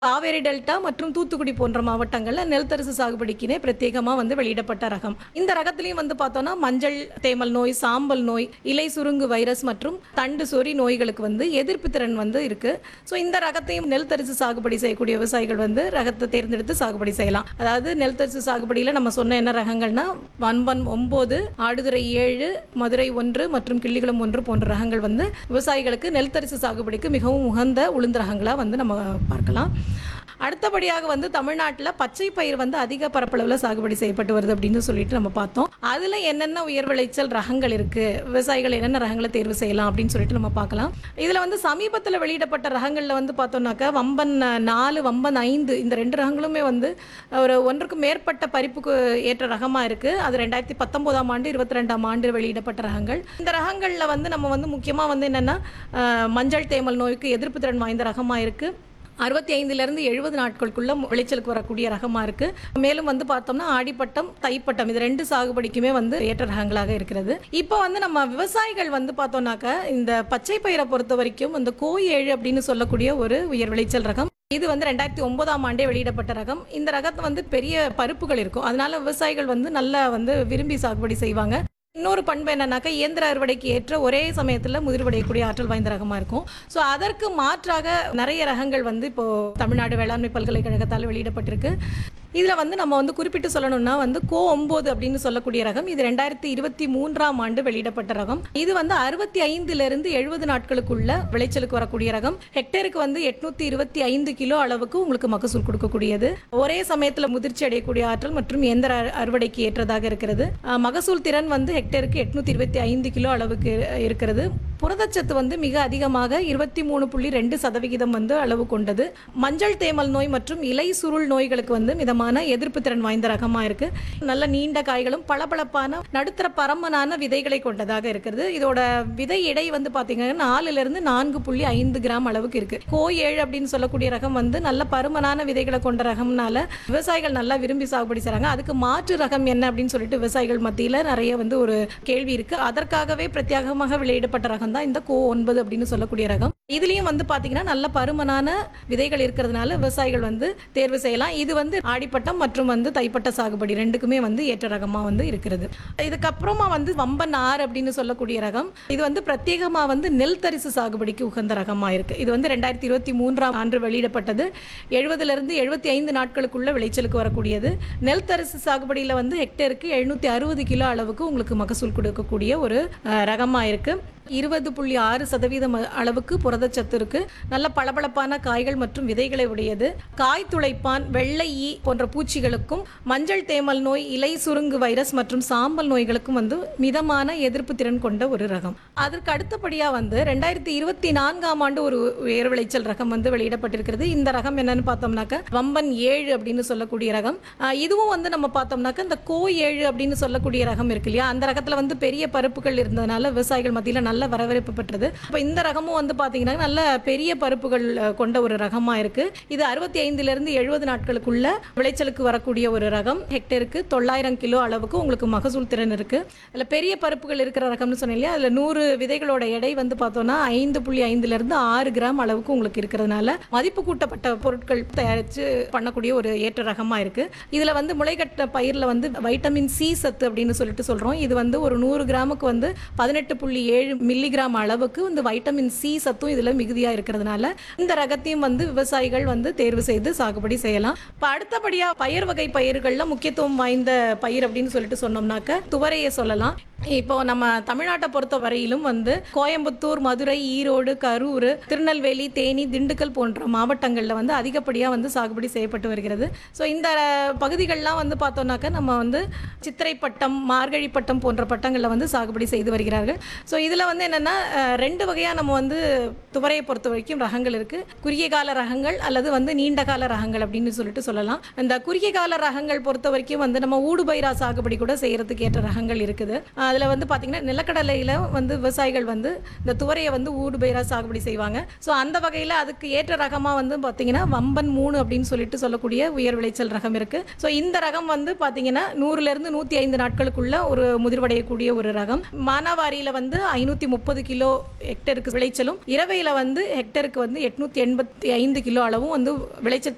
Kaveri delta மற்றும் தூத்துக்குடி போன்ற மாவட்டங்கள்ல நெல் தரிசு சாகுபடிக்குனே பிரத்யேகமா வந்து வெளியிடப்பட்ட ரகம் இந்த ரகத்திலையும் வந்து பார்த்தோம்னா மஞ்சள் தேமல் நோய் சாம்பல் நோய் இலை சுருங்கு வைரஸ் மற்றும் தண்டு சொறி நோய்களுக்கு வந்து எதிர்ப்பு திறன் வந்து இருக்கு ஸோ இந்த ரகத்தையும் நெல் தரிசு சாகுபடி செய்யக்கூடிய விவசாயிகள் வந்து ரகத்தை தேர்ந்தெடுத்து சாகுபடி செய்யலாம் அதாவது நெல் தரிசு சாகுபடியில் நம்ம சொன்ன என்ன ரகங்கள்னா வன்பன் ஒன்பது ஆடுதுறை ஏழு மதுரை ஒன்று மற்றும் கிள்ளிகுளம் ஒன்று போன்ற ரகங்கள் வந்து விவசாயிகளுக்கு நெல் தரிசு சாகுபடிக்கு மிகவும் உகந்த உளுந்து ரகங்களாக வந்து நம்ம பார்க்கலாம் அடுத்தபடியாக வந்து தமிழ்நாட்டில் பச்சை பயிர் வந்து அதிக பரப்பளவில் சாகுபடி செய்யப்பட்டு வருது அப்படின்னு சொல்லிட்டு நம்ம பார்த்தோம் அதில் என்னென்ன உயர் விளைச்சல் ரகங்கள் இருக்கு விவசாயிகள் என்னென்ன ரகங்களை தேர்வு செய்யலாம் அப்படின்னு சொல்லிட்டு நம்ம பார்க்கலாம் இதில் வந்து சமீபத்தில் வெளியிடப்பட்ட ரகங்களில் வந்து பார்த்தோம்னாக்கா வம்பன் நாலு வம்பன் ஐந்து இந்த ரெண்டு ரகங்களுமே வந்து ஒரு ஒன்றுக்கும் மேற்பட்ட பறிப்புக்கு ஏற்ற ரகமாக இருக்குது அது ரெண்டாயிரத்தி பத்தொம்போதாம் ஆண்டு இருபத்தி ரெண்டாம் ஆண்டு வெளியிடப்பட்ட ரகங்கள் இந்த ரகங்களில் வந்து நம்ம வந்து முக்கியமாக வந்து என்னென்னா மஞ்சள் தேமல் நோய்க்கு எதிர்ப்பு திறன் வாய்ந்த ரகமாக இருக்குது அறுபத்தி ஐந்துலேருந்து எழுபது நாட்களுக்குள்ள விளைச்சலுக்கு வரக்கூடிய ரகமாக இருக்குது மேலும் வந்து பார்த்தோம்னா ஆடிப்பட்டம் தைப்பட்டம் இது ரெண்டு சாகுபடிக்குமே வந்து ஏற்ற ரகங்களாக இருக்கிறது இப்போ வந்து நம்ம விவசாயிகள் வந்து பார்த்தோம்னாக்க இந்த பச்சை பயிரை பொறுத்த வரைக்கும் இந்த கோய் ஏழு அப்படின்னு சொல்லக்கூடிய ஒரு உயர் விளைச்சல் ரகம் இது வந்து ரெண்டாயிரத்தி ஒன்பதாம் ஆண்டே வெளியிடப்பட்ட ரகம் இந்த ரகத்தை வந்து பெரிய பருப்புகள் இருக்கும் அதனால விவசாயிகள் வந்து நல்லா வந்து விரும்பி சாகுபடி செய்வாங்க இன்னொரு பண்பு என்னன்னாக்கா இயந்திர அறுவடைக்கு ஏற்ற ஒரே சமயத்தில் முதிர்வடையக்கூடிய ஆற்றல் வாய்ந்த ரகமாக இருக்கும் ஸோ அதற்கு மாற்றாக நிறைய ரகங்கள் வந்து இப்போ தமிழ்நாடு வேளாண்மை பல்கலைக்கழகத்தால் வெளியிடப்பட்டிருக்கு இதில் வந்து நம்ம வந்து குறிப்பிட்டு சொல்லணும்னா வந்து கோ ஒம்பது அப்படின்னு சொல்லக்கூடிய ரகம் இது ரெண்டாயிரத்தி இருபத்தி மூன்றாம் ஆண்டு வெளியிடப்பட்ட ரகம் இது வந்து அறுபத்தி ஐந்துலேருந்து எழுபது நாட்களுக்குள்ள விளைச்சலுக்கு வரக்கூடிய ரகம் ஹெக்டேருக்கு வந்து எட்நூத்தி இருபத்தி ஐந்து கிலோ அளவுக்கு உங்களுக்கு மகசூல் கொடுக்கக்கூடியது ஒரே சமயத்தில் முதிர்ச்சி அடையக்கூடிய ஆற்றல் மற்றும் எந்திர அறு- அறுவடைக்கு ஏற்றதாக இருக்கிறது அஹ், மகசூல் திறன் வந்து ஹெக்டேருக்கு எட்நூத்தி இருபத்தி ஐந்து கிலோ அளவுக்கு இருக்கிறது புரதச்சத்து வந்து மிக அதிகமாக இருபத்தி மூணு புள்ளி ரெண்டு சதவிகிதம் வந்து அளவு கொண்டது மஞ்சள் தேமல் நோய் மற்றும் இலை சுருள் நோய்களுக்கு வந்து மிதமான எதிர்ப்பு திறன் வாய்ந்த ரகமாக இருக்கு நல்ல நீண்ட காய்களும் பளபளப்பான நடுத்தர பரமனான விதைகளை கொண்டதாக இருக்கிறது இதோட விதை எடை வந்து பார்த்தீங்கன்னா நாலுல இருந்து நான்கு புள்ளி ஐந்து கிராம் அளவுக்கு இருக்கு கோய் ஏழு அப்படின்னு சொல்லக்கூடிய ரகம் வந்து நல்ல பருமனான விதைகளை கொண்ட ரகம்னால விவசாயிகள் நல்லா விரும்பி சாகுபடி செய்றாங்க அதுக்கு மாற்று ரகம் என்ன அப்படின்னு சொல்லிட்டு விவசாயிகள் மத்தியில் நிறைய வந்து ஒரு கேள்வி இருக்கு அதற்காகவே பிரத்யேகமாக வெளியிடப்பட்ட ரகம் தான் இந்த கோ ஒன்பது அப்படின்னு சொல்லக்கூடிய ரகம் இதுலயும் வந்து பாத்தீங்கன்னா நல்ல பருமனான விதைகள் இருக்கிறதுனால விவசாயிகள் வந்து தேர்வு செய்யலாம் இது வந்து ஆடிப்பட்டம் மற்றும் வந்து தைப்பட்ட சாகுபடி ரெண்டுக்குமே வந்து ஏற்ற ரகமா வந்து இருக்கிறது இதுக்கப்புறமா வந்து வம்பன் ஆறு அப்படின்னு சொல்லக்கூடிய ரகம் இது வந்து பிரத்யேகமா வந்து நெல் தரிசு சாகுபடிக்கு உகந்த ரகமா இருக்கு இது வந்து ரெண்டாயிரத்தி இருபத்தி மூன்றாம் ஆண்டு வெளியிடப்பட்டது எழுபதுல இருந்து எழுபத்தி ஐந்து நாட்களுக்குள்ள விளைச்சலுக்கு வரக்கூடியது நெல் தரிசு சாகுபடியில வந்து ஹெக்டேருக்கு எழுநூத்தி அறுபது கிலோ அளவுக்கு உங்களுக்கு மகசூல் கொடுக்கக்கூடிய ஒரு அஹ், ரகமா இருக்கு இருபது புள்ளி ஆறு சதவீதம் அளவுக்கு புரதச்சத்து இருக்கு நல்ல பளபளப்பான காய்கள் மற்றும் விதைகளை உடையது காய் துளைப்பான் வெள்ளை ஈ போன்ற பூச்சிகளுக்கும் மஞ்சள் தேமல் நோய் இலை சுருங்கு வைரஸ் மற்றும் சாம்பல் நோய்களுக்கும் வந்து மிதமான எதிர்ப்பு திறன் கொண்ட ஒரு ரகம் அதற்கு அடுத்தபடியா வந்து ரெண்டாயிரத்தி இருபத்தி நான்காம் ஆண்டு ஒரு உயர் விளைச்சல் ரகம் வந்து வெளியிடப்பட்டிருக்கிறது இந்த ரகம் என்னன்னு பார்த்தோம்னாக்க வம்பன் ஏழு அப்படின்னு சொல்லக்கூடிய ரகம் ஆஹ் இதுவும் வந்து நம்ம பார்த்தோம்னாக்க இந்த கோ ஏழு அப்படின்னு சொல்லக்கூடிய ரகம் இருக்கு இல்லையா அந்த ரகத்துல வந்து பெரிய பருப்புகள் இருந்ததுனால விவசாயிகள் மத்தியில் நல்ல வரவேற்பு பெற்றது அப்போ இந்த ரகமும் வந்து பார்த்தீங்கன்னா நல்ல பெரிய பருப்புகள் அஹ், கொண்ட ஒரு ரகமா இருக்கு இது அறுபத்தி ஐந்துல இருந்து எழுபது நாட்களுக்குள்ள விளைச்சலுக்கு வரக்கூடிய ஒரு ரகம் ஹெக்டேருக்கு தொள்ளாயிரம் கிலோ அளவுக்கு உங்களுக்கு மகசூல் திறன் இருக்கு அதில் பெரிய பருப்புகள் இருக்கிற ரகம்னு சொன்னேன் இல்லையா அதில் நூறு விதைகளோட எடை வந்து பார்த்தோம்னா ஐந்து புள்ளி ஐந்துல இருந்து ஆறு கிராம் அளவுக்கு உங்களுக்கு இருக்கிறதுனால மதிப்பு கூட்டப்பட்ட பொருட்கள் தயாரித்து பண்ணக்கூடிய ஒரு ஏற்ற ரகமா இருக்கு இதுல வந்து முளைகட்ட பயிரில் வந்து வைட்டமின் சி சத்து அப்படின்னு சொல்லிட்டு சொல்றோம் இது வந்து ஒரு நூறு கிராமுக்கு வந்து பதினெட்டு புள்ளி ஏழு மில்லிகிராம் அளவுக்கு வந்து வைட்டமின் சி சத்தும் இதுல மிகுதியா இருக்கிறதுனால இந்த ரகத்தையும் வந்து விவசாயிகள் வந்து தேர்வு செய்து சாகுபடி செய்யலாம் இப்போ அடுத்தபடியா பயிர் வகை பயிர்கள்ல முக்கியத்துவம் வாய்ந்த பயிர் அப்படின்னு சொல்லிட்டு சொன்னோம்னாக்க துவரையை சொல்லலாம் இப்போ நம்ம தமிழ்நாட்டை பொறுத்த வரையிலும் வந்து கோயம்புத்தூர் மதுரை ஈரோடு கரூர் திருநெல்வேலி தேனி திண்டுக்கல் போன்ற மாவட்டங்களில் வந்து அதிகப்படியாக வந்து சாகுபடி செய்யப்பட்டு வருகிறது ஸோ இந்த பகுதிகள்லாம் வந்து பார்த்தோம்னாக்க நம்ம வந்து சித்திரைப்பட்டம் மார்கழி பட்டம் போன்ற பட்டங்களில் வந்து சாகுபடி செய்து வருகிறார்கள் ஸோ இதில் வந்து என்னென்னா ரெண்டு வகையாக நம்ம வந்து துவரையை பொறுத்த வரைக்கும் ரகங்கள் இருக்குது குறுகிய கால ரகங்கள் அல்லது வந்து நீண்ட கால ரகங்கள் அப்படின்னு சொல்லிட்டு சொல்லலாம் இந்த குறுகிய கால ரகங்கள் பொறுத்த வரைக்கும் வந்து நம்ம ஊடுபயிரா சாகுபடி கூட செய்யறதுக்கு ஏற்ற ரகங்கள் இருக்குது அதில் வந்து பார்த்தீங்கன்னா நிலக்கடலையில் வந்து விவசாயிகள் வந்து இந்த துவரையை வந்து ஊடுபயிரா சாகுபடி செய்வாங்க ஸோ அந்த வகையில் அதுக்கு ஏற்ற ரகமாக வந்து பார்த்தீங்கன்னா வம்பன் மூணு அப்படின்னு சொல்லிட்டு சொல்லக்கூடிய உயர் விளைச்சல் ரகம் இருக்குது ஸோ இந்த ரகம் வந்து பார்த்தீங்கன்னா நூறுலேருந்து நூற்றி ஐந்து நாட்களுக்குள்ள ஒரு முதிர்வடையக்கூடிய ஒரு ரகம் மானாவாரியில் வந்து ஐநூற்றி முப்பது கிலோ ஹெக்டருக்கு விளைச்சலும் இரவையில் வந்து ஹெக்டருக்கு வந்து எட்நூற்றி எண்பத்தி ஐந்து கிலோ அளவும் வந்து விளைச்சல்